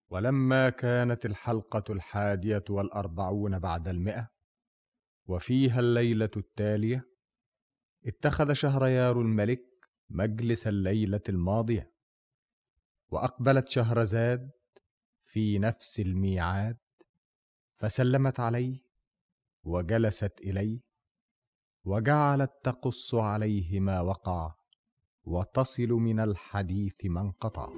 ولما كانت الحلقة الحادية والأربعون بعد المئة وفيها الليلة التالية اتخذ شهريار الملك مجلس الليلة الماضية وأقبلت شهرزاد في نفس الميعاد فسلمت عليه وجلست إليه وجعلت تقص عليه ما وقع وتصل من الحديث ما انقطع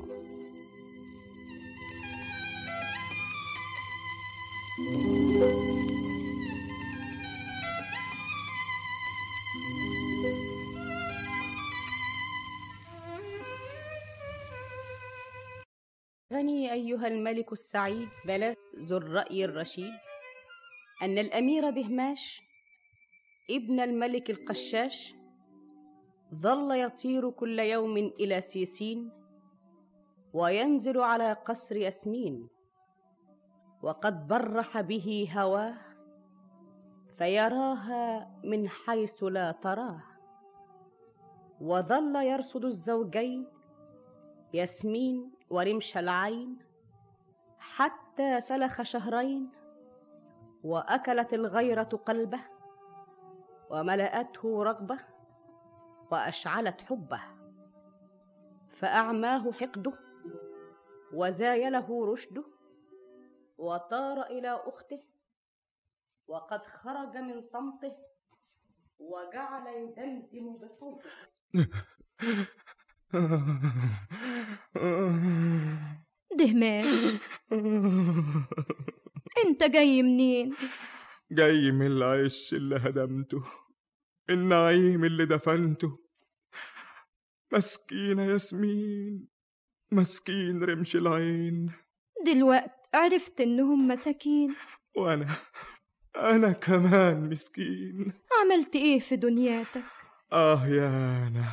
غني أيها الملك السعيد بلغ ذو الرأي الرشيد أن الأمير دهماش ابن الملك القشاش ظل يطير كل يوم إلى سيسين وينزل على قصر ياسمين وقد برح به هواه فيراها من حيث لا تراه وظل يرصد الزوجين ياسمين ورمش العين حتى سلخ شهرين واكلت الغيره قلبه وملاته رغبه واشعلت حبه فاعماه حقده وزايله رشده وطار الى اخته وقد خرج من صمته وجعل يدمدم بصوته دهماش انت جاي منين جاي من العش اللي هدمته النعيم اللي دفنته مسكينة ياسمين مسكين رمش العين دلوقت عرفت انهم مساكين وأنا أنا كمان مسكين عملت ايه في دنياتك آه يا أنا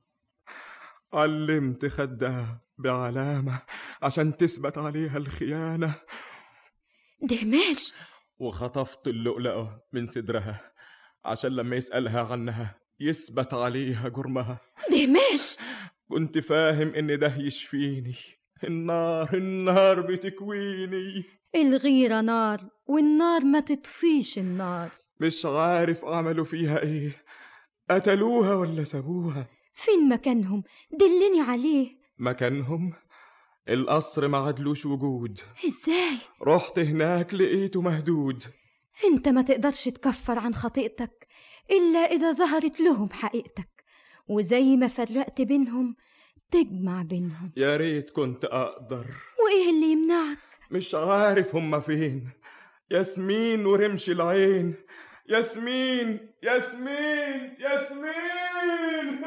علمت خدها بعلامة عشان تثبت عليها الخيانة دهماش وخطفت اللؤلؤة من صدرها عشان لما يسألها عنها يثبت عليها جرمها دهماش كنت فاهم إن ده يشفيني النار النار بتكويني الغيرة نار والنار ما تطفيش النار مش عارف عملوا فيها إيه قتلوها ولا سابوها فين مكانهم دلني عليه مكانهم القصر ما عدلوش وجود ازاي رحت هناك لقيته مهدود انت ما تقدرش تكفر عن خطيئتك الا اذا ظهرت لهم حقيقتك وزي ما فرقت بينهم تجمع بينهم يا ريت كنت أقدر وايه اللي يمنعك مش عارف هما فين ياسمين ورمش العين ياسمين ياسمين ياسمين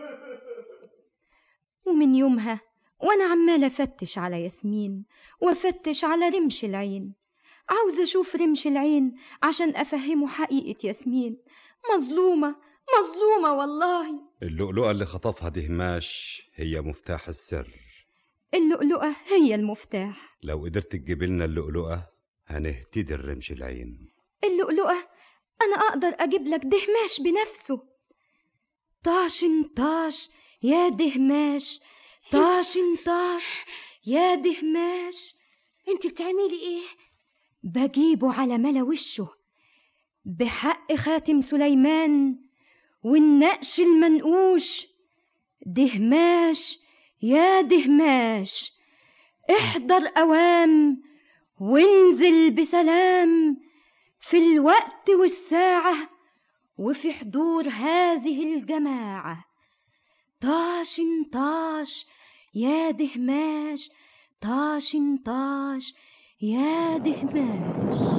ومن يومها وانا عمالة افتش على ياسمين وافتش على رمش العين عاوزة اشوف رمش العين عشان افهمه حقيقة ياسمين مظلومة مظلومة والله اللؤلؤة اللي خطفها دهماش هي مفتاح السر اللؤلؤة هي المفتاح لو قدرت تجيب لنا اللؤلؤة هنهتدي الرمش العين اللؤلؤة أنا أقدر أجيب لك دهماش بنفسه طاشن طاش يا دهماش طاشن طاش يا دهماش انت بتعملي ايه بجيبه على ملا وشه بحق خاتم سليمان والنقش المنقوش دهماش يا دهماش احضر أوام وانزل بسلام في الوقت والساعة وفي حضور هذه الجماعة طاش طاش يا دهماش طاش طاش يا دهماش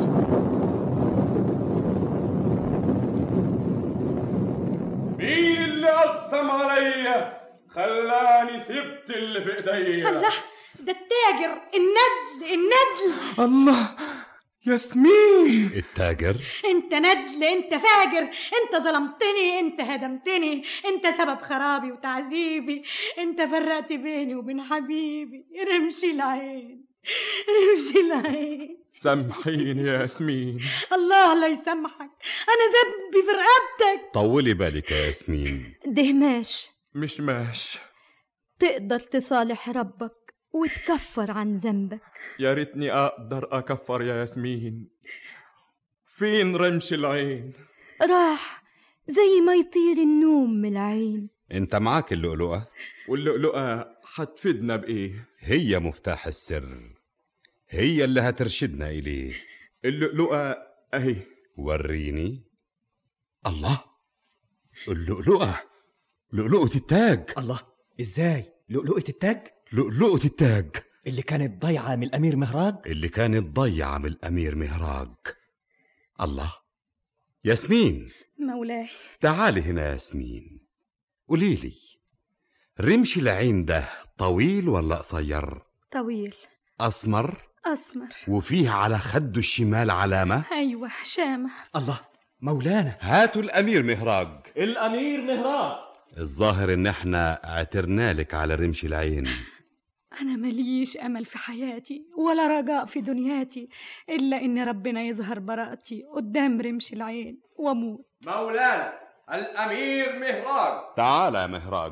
مين اللي أقسم عليا خلاني سبت اللي في ايديا الله ده التاجر الندل الندل الله ياسمين التاجر انت ندل انت فاجر انت ظلمتني انت هدمتني انت سبب خرابي وتعذيبي انت فرقت بيني وبين حبيبي رمشي العين رمشي العين سامحيني يا ياسمين الله لا يسامحك انا ذنبي في رقبتك طولي بالك يا ياسمين دهماش مش ماش تقدر تصالح ربك وتكفر عن ذنبك يا ريتني اقدر اكفر يا ياسمين فين رمش العين راح زي ما يطير النوم من العين انت معاك اللؤلؤة واللؤلؤة هتفيدنا بايه هي مفتاح السر هي اللي هترشدنا إليه اللؤلؤة اهي وريني الله اللؤلؤة لؤلؤة التاج الله ازاي لؤلؤة التاج لؤلؤة التاج اللي كانت ضايعة من الأمير مهراج اللي كانت ضيعة من الأمير مهراج الله ياسمين مولاي تعالي هنا يا ياسمين قولي لي رمش العين ده طويل ولا قصير طويل أسمر أسمر وفيه على خده الشمال علامة أيوة شامة الله مولانا هاتوا الأمير مهراج الأمير مهراج الظاهر إن احنا اعترنا لك على رمش العين أنا مليش أمل في حياتي ولا رجاء في دنياتي إلا إن ربنا يظهر براءتي قدام رمش العين وأموت مولانا الامير مهراج تعال يا مهراج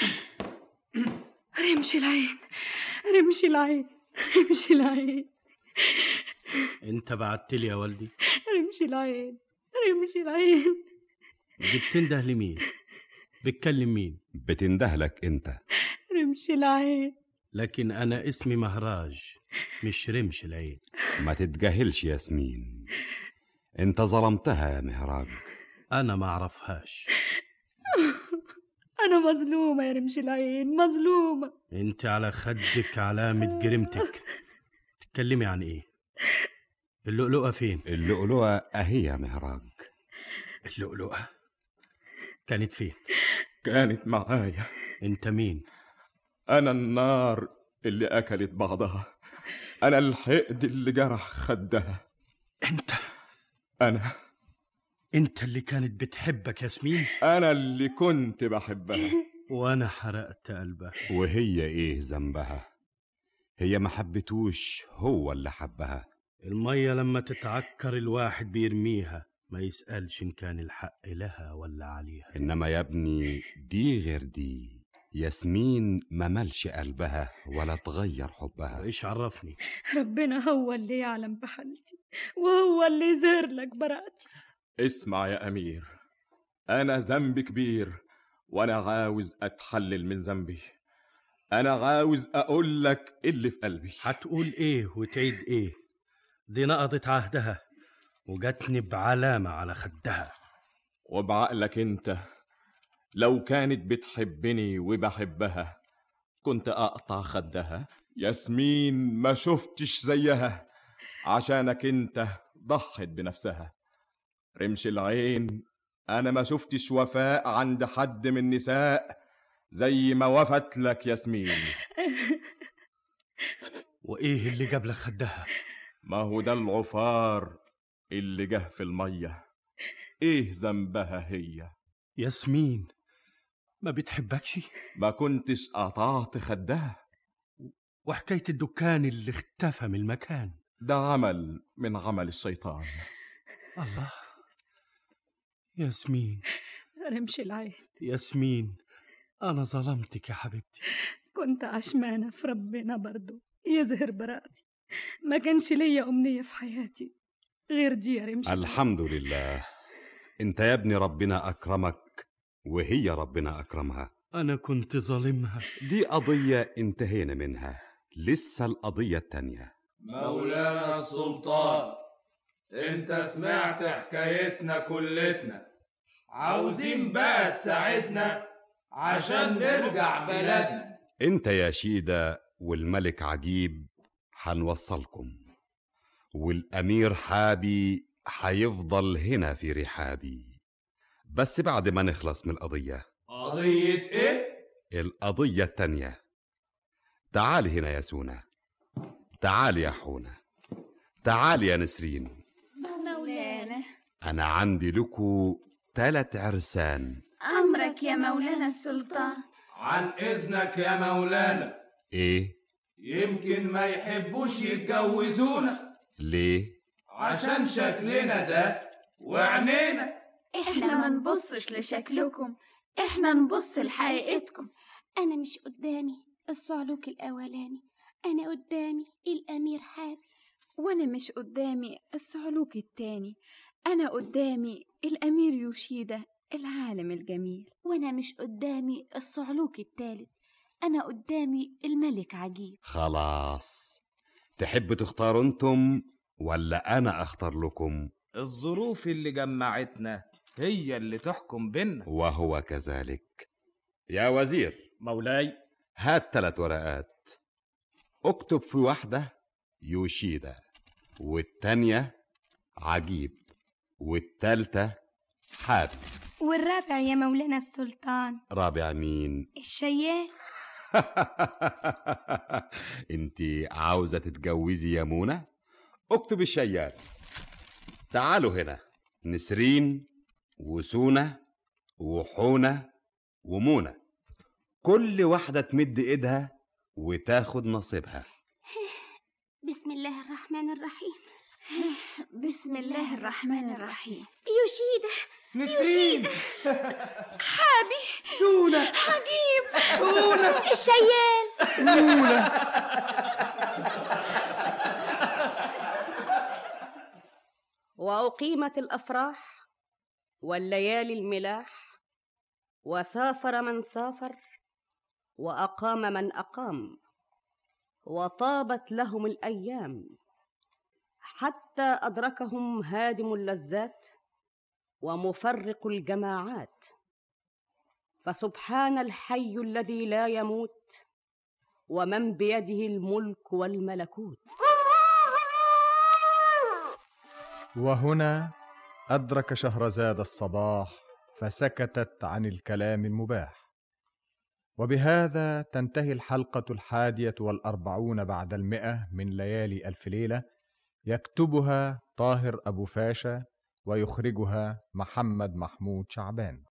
رمش العين رمش العين رمش العين انت بعت لي يا والدي رمش العين رمش العين دي بتنده لمين بتكلم مين بتندهلك انت رمش العين لكن انا اسمي مهراج مش رمش العين ما تتجاهلش ياسمين انت ظلمتها يا مهراج انا ما اعرفهاش أنا مظلومة يا رمش العين مظلومة انت على خدك علامة جريمتك تتكلمي عن ايه اللؤلؤة فين اللؤلؤة اهي يا مهراج اللؤلؤة كانت فين كانت معايا انت مين انا النار اللي اكلت بعضها انا الحقد اللي جرح خدها انت انا انت اللي كانت بتحبك ياسمين انا اللي كنت بحبها وانا حرقت قلبها وهي ايه ذنبها هي ما حبتوش هو اللي حبها المية لما تتعكر الواحد بيرميها ما يسألش إن كان الحق لها ولا عليها انما يا ابني دي غير دي ياسمين ما ملش قلبها ولا تغير حبها وإيش عرفني ربنا هو اللي يعلم بحالتي وهو اللي يظهر لك براءتي اسمع يا امير انا ذنبي كبير وانا عاوز اتحلل من ذنبي انا عاوز اقول لك اللي في قلبي هتقول إيه وتعيد إيه دي نقضت عهدها وجاتني بعلامة على خدها وبعقلك انت لو كانت بتحبني وبحبها كنت اقطع خدها ياسمين ما شفتش زيها عشانك انت ضحت بنفسها رمش العين انا ما شفتش وفاء عند حد من النساء زي ما وفت لك ياسمين وإيه اللي جاب لك خدها ما هو ده العفار اللي جه في الميه ايه ذنبها هي ياسمين ما بتحبكش ما كنتش قطعت خدها وحكاية الدكان اللي اختفى من المكان ده عمل من عمل الشيطان الله ياسمين رمش العين ياسمين أنا ظلمتك يا حبيبتي كنت عشمانة في ربنا برضو يظهر براءتي ما كانش ليا أمنية في حياتي غير دي يا رمش الحمد لله انت يا ابني ربنا اكرمك وهي ربنا اكرمها أنا كنت ظالمها دي قضية انتهينا منها لسه القضية التانية مولانا السلطان انت سمعت حكايتنا كلتنا عاوزين بقى تساعدنا عشان نرجع بلدنا انت يا شيدة والملك عجيب حنوصلكم والامير حابي حيفضل هنا في رحابي بس بعد ما نخلص من القضية قضية ايه؟ القضية التانية تعال هنا يا سونا تعال يا حونة تعال يا نسرين مولانا أنا عندي لكو تلات عرسان أمرك يا مولانا السلطان عن اذنك يا مولانا إيه؟ يمكن ما يحبوش يتجوزونا ليه؟ عشان شكلنا ده وعينينا احنا ما نبصش لشكلكم احنا نبص لحقيقتكم أنا مش قدامي الصعلوك الأولاني أنا قدامي الأمير حابي وأنا مش قدامي الصعلوك التاني أنا قدامي الأمير يوشيدا العالم الجميل وأنا مش قدامي الصعلوك التالت أنا قدامي الملك عجيب خلاص تحب تختاروا انتم ولا انا اختار لكم الظروف اللي جمعتنا هي اللي تحكم بينا وهو كذلك يا وزير مولاي هات ثلاث ورقات اكتب في واحدة يوشيدا والتانية عجيب والتالتة حاب والرابع يا مولانا السلطان رابع مين الشيال انت عاوزة تتجوزي يا منى اكتب الشيال تعالوا هنا نسرين وسونة وحونة ومونة كل واحدة تمد ايدها وتاخد نصيبها بسم الله الرحمن الرحيم بسم الله الرحمن الرحيم يوشيدا نسرين حابي سونة عجيب حونة الشيال مونة واقيمت الافراح والليالي الملاح وسافر من سافر واقام من اقام وطابت لهم الايام حتى ادركهم هادم اللذات ومفرق الجماعات فسبحان الحي الذي لا يموت ومن بيده الملك والملكوت وهنا أدرك شهرزاد الصباح فسكتت عن الكلام المباح وبهذا تنتهي الحلقة الحادية والأربعون بعد المئة من ليالي ألف ليلة يكتبها طاهر أبو فاشا ويخرجها محمد محمود شعبان